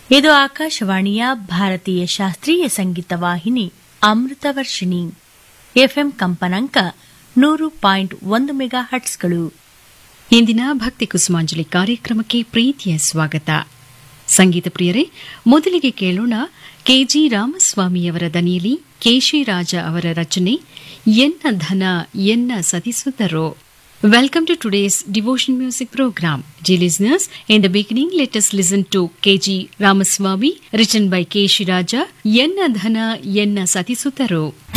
ಇದು ಆಕಾಶವಾಣಿಯ ಭಾರತೀಯ ಶಾಸ್ತ್ರೀಯ ಸಂಗೀತ ವಾಹಿನಿ ಅಮೃತವರ್ಷಿಣಿ ಎಫ್ಎಂ ಕಂಪನಾಂಕ ನೂರು ಪಾಯಿಂಟ್ ಒಂದು ಮೆಗಾ ಹಟ್ಸ್ಗಳು ಇಂದಿನ ಭಕ್ತಿ ಕುಸುಮಾಂಜಲಿ ಕಾರ್ಯಕ್ರಮಕ್ಕೆ ಪ್ರೀತಿಯ ಸ್ವಾಗತ ಸಂಗೀತ ಪ್ರಿಯರೇ ಮೊದಲಿಗೆ ಕೇಳೋಣ ಕೆಜಿ ರಾಮಸ್ವಾಮಿಯವರ ದನಿಯಲ್ಲಿ ಕೇಶಿರಾಜ ಅವರ ರಚನೆ ಎನ್ನ ಧನ ಎನ್ನ ಸತಿಸುತ್ತರೋ Welcome to today's devotion music program. Dear listeners, in the beginning, let us listen to K.G. Ramaswamy, written by K. Shiraja, Yenna Dhana Yenna Satisutaro.